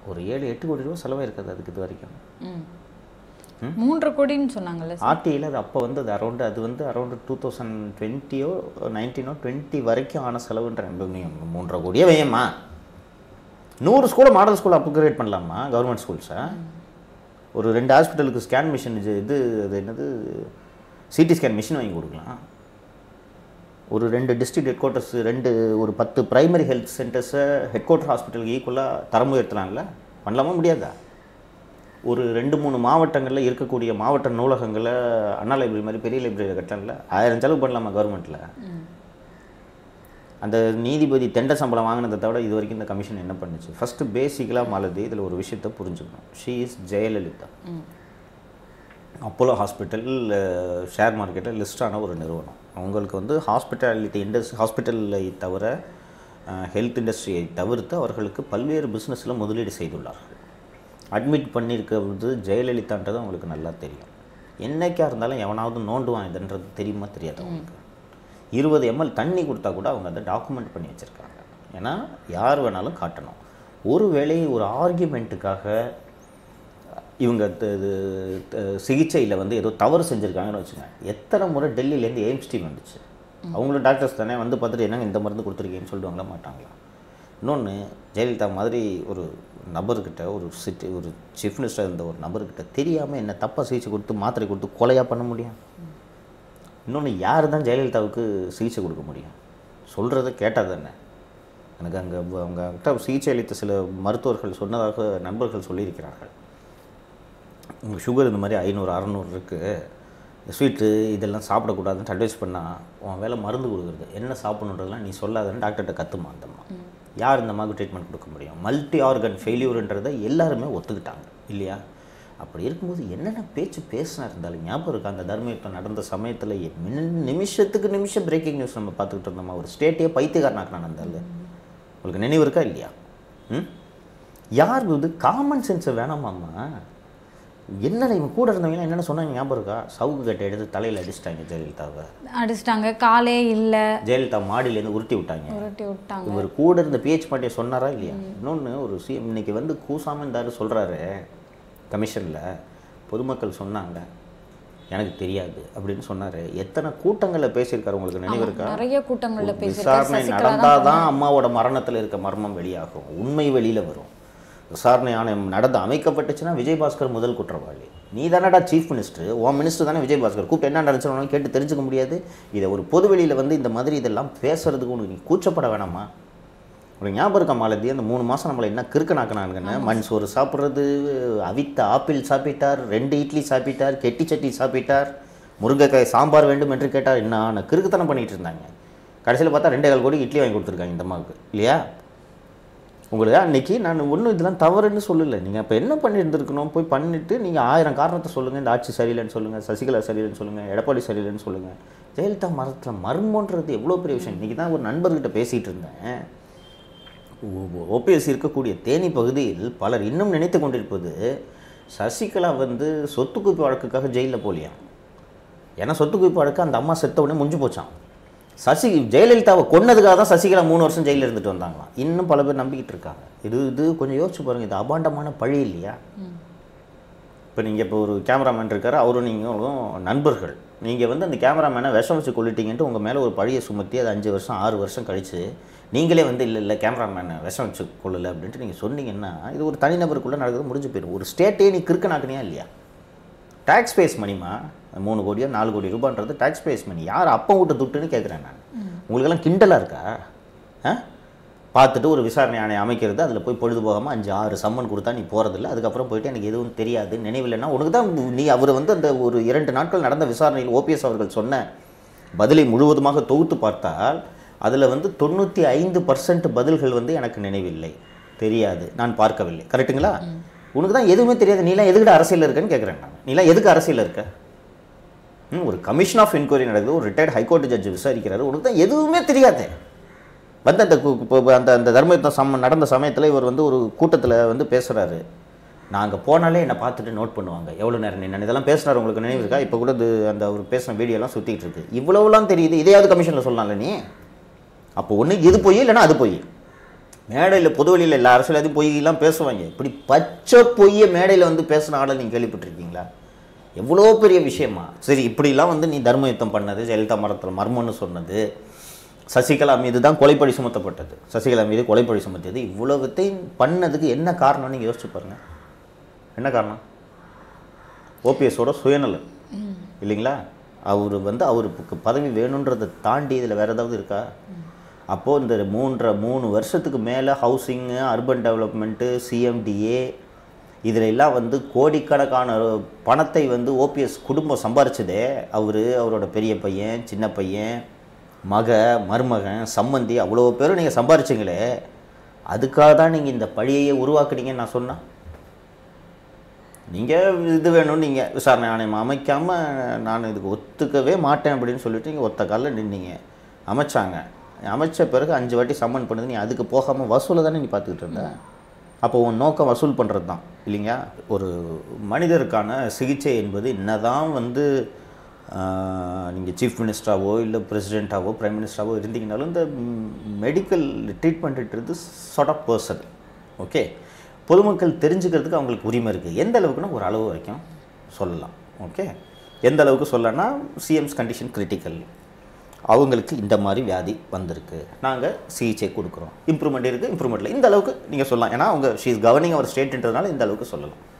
ஒரு ஏழு எட்டு கோடி ரூபா செலவாயிருக்காது அதுக்கு இது வரைக்கும் ம் மூன்றரை கோடின்னு சொன்னாங்கல்ல சார் ஆர்டிஐயில் அது அப்போ வந்து அது அரௌண்டு அது வந்து அரௌண்டு டூ தௌசண்ட் டுவெண்ட்டியோ நைன்டீனோ டுவெண்ட்டி வரைக்கும் ஆன செலவுன்ற நீ மூன்றரை கோடியே வையம்மா நூறு ஸ்கூலை மாடல் ஸ்கூல் அப்கிரேட் பண்ணலாமா கவர்மெண்ட் ஸ்கூல்ஸை ஒரு ரெண்டு ஹாஸ்பிட்டலுக்கு ஸ்கேன் மிஷின் இது இது அது என்னது சிடி ஸ்கேன் மிஷின் வாங்கி கொடுக்கலாம் ஒரு ரெண்டு டிஸ்ட்ரிக்ட் ஹெட் குவார்ட்டர்ஸ் ரெண்டு ஒரு பத்து பிரைமரி ஹெல்த் சென்டர்ஸை ஹெட் குவார்ட்டர் ஹாஸ்பிட்டலுக்கு ஈக்குவலாக தரம் உயர்த்தலாம்ல பண்ணலாமா முடியாதா ஒரு ரெண்டு மூணு மாவட்டங்களில் இருக்கக்கூடிய மாவட்ட நூலகங்களை அண்ணா லைப்ரரி மாதிரி பெரிய லைப்ரரியில் கட்டலாம்ல ஆயிரம் செலவு பண்ணலாமா கவர்மெண்ட்டில் அந்த நீதிபதி தெண்ட சம்பளம் வாங்கினதை தவிர இது வரைக்கும் இந்த கமிஷன் என்ன பண்ணுச்சு ஃபஸ்ட்டு பேசிக்கலாக மாலதி இதில் ஒரு விஷயத்தை புரிஞ்சுக்கணும் she is Jayalalithaa Apollo hospital share மார்க்கெட்டில் லிஸ்டான ஒரு நிறுவனம் அவங்களுக்கு வந்து ஹாஸ்பிட்டாலிட்டி இண்டஸ்ட்ரி ஹாஸ்பிட்டலை தவிர ஹெல்த் இண்டஸ்ட்ரியை தவிர்த்து அவர்களுக்கு பல்வேறு பிஸ்னஸில் முதலீடு செய்துள்ளார்கள் அட்மிட் பண்ணியிருக்கிறது ஜெயலலிதான்றது அவங்களுக்கு நல்லா தெரியும் என்னைக்கா இருந்தாலும் எவனாவது நோண்டுவான் இதுன்றது தெரியுமா தெரியாது அவங்களுக்கு இருபது எம்எல் தண்ணி கொடுத்தா கூட அவங்க அதை டாக்குமெண்ட் பண்ணி வச்சுருக்காங்க ஏன்னா யார் வேணாலும் காட்டணும் ஒரு வேளை ஒரு ஆர்கியூமெண்ட்டுக்காக இவங்க சிகிச்சையில் வந்து ஏதோ தவறு செஞ்சுருக்காங்கன்னு வச்சுங்க எத்தனை முறை டெல்லியிலேருந்து எய்ம்ஸ் டீம் வந்துச்சு அவங்களும் டாக்டர்ஸ் தானே வந்து பார்த்துட்டு என்னங்க இந்த மருந்து கொடுத்துருக்கீங்கன்னு சொல்லுவாங்களா மாட்டாங்களா இன்னொன்று ஜெயலலிதா மாதிரி ஒரு நபர்கிட்ட ஒரு சிட்டி ஒரு சீஃப் மினிஸ்டர் இருந்த ஒரு நபர்கிட்ட தெரியாமல் என்ன தப்பாக சிகிச்சை கொடுத்து மாத்திரை கொடுத்து கொலையாக பண்ண முடியும் இன்னொன்று யார் தான் ஜெயலலிதாவுக்கு சிகிச்சை கொடுக்க முடியும் சொல்கிறத கேட்டால் தானே எனக்கு அங்கே அவங்க கிட்ட சிகிச்சை அளித்த சில மருத்துவர்கள் சொன்னதாக நண்பர்கள் சொல்லியிருக்கிறார்கள் உங்களுக்கு சுகர் இந்த மாதிரி ஐநூறு அறநூறு இருக்குது ஸ்வீட்டு இதெல்லாம் சாப்பிடக்கூடாதுன்னு அட்வைஸ் பண்ணால் உன் வேலை மருந்து கொடுக்குறது என்ன சாப்பிடணுன்றதெல்லாம் நீ சொல்லாதன்னு டாக்டர்கிட்ட கற்றுமா அந்தம்மா யார் இந்த மாதிரி ட்ரீட்மெண்ட் கொடுக்க முடியும் மல்டி ஆர்கன் ஃபெயிலியூர்ன்றதை எல்லாருமே ஒத்துக்கிட்டாங்க இல்லையா அப்படி இருக்கும்போது என்னென்ன பேச்சு பேசினா இருந்தாலும் ஞாபகம் இருக்கா அந்த தர்மயுத்தம் நடந்த சமயத்தில் நிமிஷத்துக்கு நிமிஷம் பிரேக்கிங் நியூஸ் நம்ம பார்த்துக்கிட்டு இருந்தோமா ஒரு ஸ்டேட்டையே பைத்தியக்காரனாக்குறான் அந்த ஆளு. உங்களுக்கு நினைவு இருக்கா இல்லையா ம் யார் இது காமன் சென்ஸை வேணாமாம்மா என்னடா இவன் கூட இருந்தவங்க என்னென்ன சொன்னாங்க ஞாபகம் இருக்கா சவுக்கு கட்டை எடுத்து தலையில் அடிச்சிட்டாங்க ஜெயலலிதாவை அடிச்சிட்டாங்க காலே இல்லை ஜெயலலிதா மாடியிலேருந்து உருட்டி விட்டாங்க உருட்டி விட்டாங்க இவர் கூட இருந்த பிஹெச் பாண்டிய சொன்னாரா இல்லையா இன்னொன்று ஒரு சி இன்னைக்கு வந்து கூசாம இருந்தாரு சொல்கிறாரு கமிஷனில் பொதுமக்கள் சொன்னாங்க எனக்கு தெரியாது அப்படின்னு சொன்னார் எத்தனை கூட்டங்களில் பேசியிருக்காரு உங்களுக்கு நினைவு இருக்கா நிறைய கூட்டங்கள்ல ஒரு பேசியிருக்காரு விசாரணை சசிகலா தான் நடந்தாதான் அம்மாவோட மரணத்தில் இருக்க மர்மம் வெளியாகும் உண்மை வெளியில் வரும் விசாரணை ஆணையம் நடந்து அமைக்கப்பட்டுச்சுன்னா விஜயபாஸ்கர் முதல் குற்றவாளி நீ தானடா சீஃப் மினிஸ்டர் உன் மினிஸ்டர் தானே விஜயபாஸ்கர் கூப்பிட்டு என்ன நடந்துச்சு கேட்டு தெரிஞ்சுக்க முடியாது இதை ஒரு பொது வெளியில் வந்து இந்த மாதிரி இதெல்லாம் பேசுறதுக்கு உனக்கு நீ கூச்சப்பட வேணாமா உனக்கு ஞாபகம் இருக்கா மாலதி அந்த மூணு மாதம் நம்மளை என்ன கிறுக்கனாக்குனாங்கன்னு மண் சோறு சாப்பிட்றது அவித்த ஆப்பிள் சாப்பிட்டார் ரெண்டு இட்லி சாப்பிட்டார் கெட்டி சட்டி சாப்பிட்டார் முருங்கைக்காய் சாம்பார் வேண்டும் என்று கேட்டார் என்ன நான் கிறுக்குத்தனம் பண்ணிட்டு இருந்தாங்க கடைசியில் பார்த்தா ரெண்டே கால் கோடி இட்லி வாங்கி கொடுத்துருக்காங்க இந்த அம்மாவுக்கு இல்லையா உங்களுக்கு அன்னைக்கு நான் ஒன்றும் இதெல்லாம் தவறுன்னு சொல்லலை நீங்கள் அப்போ என்ன பண்ணியிருந்துருக்கணும் போய் பண்ணிவிட்டு நீங்கள் ஆயிரம் காரணத்தை சொல்லுங்கள் இந்த ஆட்சி சரியில்லைன்னு சொல்லுங்கள் சசிகலா சரியில்லைன்னு சொல்லுங்கள் எடப்பாடி சரியில்லைன்னு சொல்லுங்கள் ஜெயலலிதா மரத்தில் மர்மன்றது எவ்வளோ பெரிய விஷயம் இன்றைக்கி தான் ஒரு நண்பர்கிட்ட பேசிகிட்டு இருந்தேன் ஓபிஎஸ் இருக்கக்கூடிய தேனி பகுதியில் பலர் இன்னும் நினைத்து கொண்டிருப்பது சசிகலா வந்து சொத்து குவிப்பு வழக்குக்காக ஜெயிலில் போலியாம் ஏன்னா சொத்து குவிப்பு வழக்கு அந்த அம்மா செத்த உடனே முடிஞ்சு போச்சான் சசி ஜெயலலிதாவை கொன்னதுக்காக தான் சசிகலா மூணு வருஷம் ஜெயிலில் இருந்துட்டு வந்தாங்களாம் இன்னும் பல பேர் நம்பிக்கிட்டு இருக்காங்க இது இது கொஞ்சம் யோசிச்சு பாருங்க இது அபாண்டமான பழி இல்லையா இப்போ நீங்கள் இப்போ ஒரு கேமராமேன் இருக்காரு அவரும் நீங்களும் நண்பர்கள் நீங்கள் வந்து அந்த கேமராமேனை விஷம் வச்சு கொல்லிட்டீங்கன்ட்டு உங்கள் மேலே ஒரு பழியை சுமத்தி அது அஞ்சு வருஷம் ஆறு வருஷம் கழிச்சு நீங்களே வந்து இல்லை இல்லை கேமராமேனை விஷம் வச்சு கொள்ளலை அப்படின்ட்டு நீங்கள் சொன்னீங்கன்னா இது ஒரு தனிநபருக்குள்ளே நடக்குது முடிஞ்சு போயிடும் ஒரு ஸ்டேட்டே நீ கிறுக்கனாக்குனியா இல்லையா டேக்ஸ் பேஸ் மணிமா மூணு கோடியோ நாலு கோடி ரூபான்றது டேக்ஸ் பேஸ் மணி யார் அப்பா விட்டு துட்டுன்னு கேட்குறேன் நான் உங்களுக்கெல்லாம் கிண்டலாக இருக்கா ஆ பார்த்துட்டு ஒரு விசாரணை ஆணையம் அமைக்கிறது அதில் போய் பொழுது போகாமல் அஞ்சு ஆறு சம்மன் கொடுத்தா நீ போகிறதில்ல அதுக்கப்புறம் போயிட்டு எனக்கு எதுவும் தெரியாது நினைவில்லைன்னா உனக்கு தான் நீ அவர் வந்து அந்த ஒரு இரண்டு நாட்கள் நடந்த விசாரணையில் ஓபிஎஸ் அவர்கள் சொன்ன பதிலை முழுவதுமாக தொகுத்து பார்த்தால் அதில் வந்து தொண்ணூற்றி ஐந்து பர்சன்ட் பதில்கள் வந்து எனக்கு நினைவில்லை தெரியாது நான் பார்க்கவில்லை கரெக்ட்டுங்களா உனக்கு தான் எதுவுமே தெரியாது நீலாம் எதுக்கிட்ட அரசியலில் இருக்கேன்னு கேட்குறேன் நான் நீலாம் எதுக்கு அரசியலில் இருக்க ம், ஒரு கமிஷன் ஆஃப் என்கொயரி நடக்குது ஒரு ரிட்டையர்ட் ஹைகோர்ட் ஜட்ஜ் விசாரிக்கிறாரு உனக்கு தான் எதுவுமே தெரியாது வந்து அந்த கு- இப்போ அந்த அந்த தர்மயுத்தம் சம நடந்த சமயத்தில் இவர் வந்து ஒரு கூட்டத்தில் வந்து பேசுகிறாரு நான் அங்கே போனாலே என்னை பார்த்துட்டு நோட் பண்ணுவாங்க எவ்வளோ நேரம் நின்று இதெல்லாம் பேசுனார் உங்களுக்கு நினைவு இருக்கா இப்போ கூட இது அந்த அவர் பேசின வீடியோலாம் சுற்றிட்டு இருக்கு இவ்வளவுலாம் தெரியுது இதையாவது கமிஷனில் சொல்லலாம்ல நீ அப்போ ஒன்று இது போய் இல்லைன்னா அது போய் மேடையில் பொதுவெளியில் எல்லா அரசியலாத்தையும் பொய்யெல்லாம் பேசுவாங்க இப்படி பச்சை பொய்யை மேடையில் வந்து பேசின ஆளை நீங்கள் கேள்விப்பட்டிருக்கீங்களா எவ்வளோ பெரிய விஷயமா சரி இப்படிலாம் வந்து நீ தர்ம யுத்தம் பண்ணது ஜெயலலிதா மரத்தில் மர்மம்னு சொன்னது சசிகலா மீது தான் கொலைப்பழி சுமத்தப்பட்டது சசிகலா மீது கொலைப்பழி சுமத்தியது இவ்வளவுத்தையும் பண்ணதுக்கு என்ன காரணம்னு நீங்கள் யோசிச்சு பாருங்க என்ன காரணம் ஓபிஎஸோட சுயநலம் இல்லைங்களா அவர் வந்து அவருக்கு பதவி வேணுன்றதை தாண்டி இதில் வேறு ஏதாவது இருக்கா அப்போது இந்த மூன்றரை மூணு வருஷத்துக்கு மேலே ஹவுசிங்கு அர்பன் டெவலப்மெண்ட்டு சிஎம்டிஏ இதில் எல்லாம் வந்து கோடிக்கணக்கான பணத்தை வந்து ஓபிஎஸ் குடும்பம் சம்பாரிச்சதே அவர் அவரோட பெரிய பையன் சின்ன பையன் மக மருமகன் சம்மந்தி அவ்வளோ பேரும் நீங்கள் சம்பாரிச்சிங்களே அதுக்காக தான் நீங்கள் இந்த பழியையே உருவாக்குனீங்கன்னு நான் சொன்னேன் நீங்கள் இது வேணும்னு நீங்கள் விசாரணை ஆணையம் அமைக்காமல் நான் இதுக்கு ஒத்துக்கவே மாட்டேன் அப்படின்னு சொல்லிட்டு நீங்கள் ஒத்த காலில் நின்னீங்க அமைச்சாங்க அமைச்ச பிறகு அஞ்சு வாட்டி சம்மன் பண்ணுது நீ அதுக்கு போகாமல் வசூலை தானே நீ பார்த்துக்கிட்டு இருந்த அப்போ உன் நோக்கம் வசூல் பண்ணுறது தான் இல்லைங்க ஒரு மனிதருக்கான சிகிச்சை என்பது என்னதான் வந்து நீங்கள் சீஃப் மினிஸ்டராவோ இல்லை பிரசிடெண்ட்டாவோ பிரைம் மினிஸ்டராவோ இருந்தீங்கனாலும் இந்த மெடிக்கல் ட்ரீட்மெண்ட்ன்றது சார்ட் ஆஃப் பர்சன் ஓகே பொதுமக்கள் தெரிஞ்சுக்கிறதுக்கு அவங்களுக்கு உரிமை இருக்குது எந்த அளவுக்குன்னா ஒரு அளவு வரைக்கும் சொல்லலாம் ஓகே எந்த அளவுக்கு சொல்லனா சிஎம்ஸ் கண்டிஷன் கிரிட்டிக்கல் அவங்களுக்கு இந்த மாதிரி வியாதி வந்திருக்கு நாங்கள் சிகிச்சை கொடுக்குறோம் இம்ப்ரூவ்மெண்ட் இருக்குது இம்ப்ரூவ்மெண்ட்டில் இந்த அளவுக்கு நீங்கள் சொல்லலாம் ஏன்னா அவங்க ஷீ இஸ் கவர்னிங் அவர் ஸ்டேட்ன்றதுனால இந்த அளவுக்கு சொல்லலாம்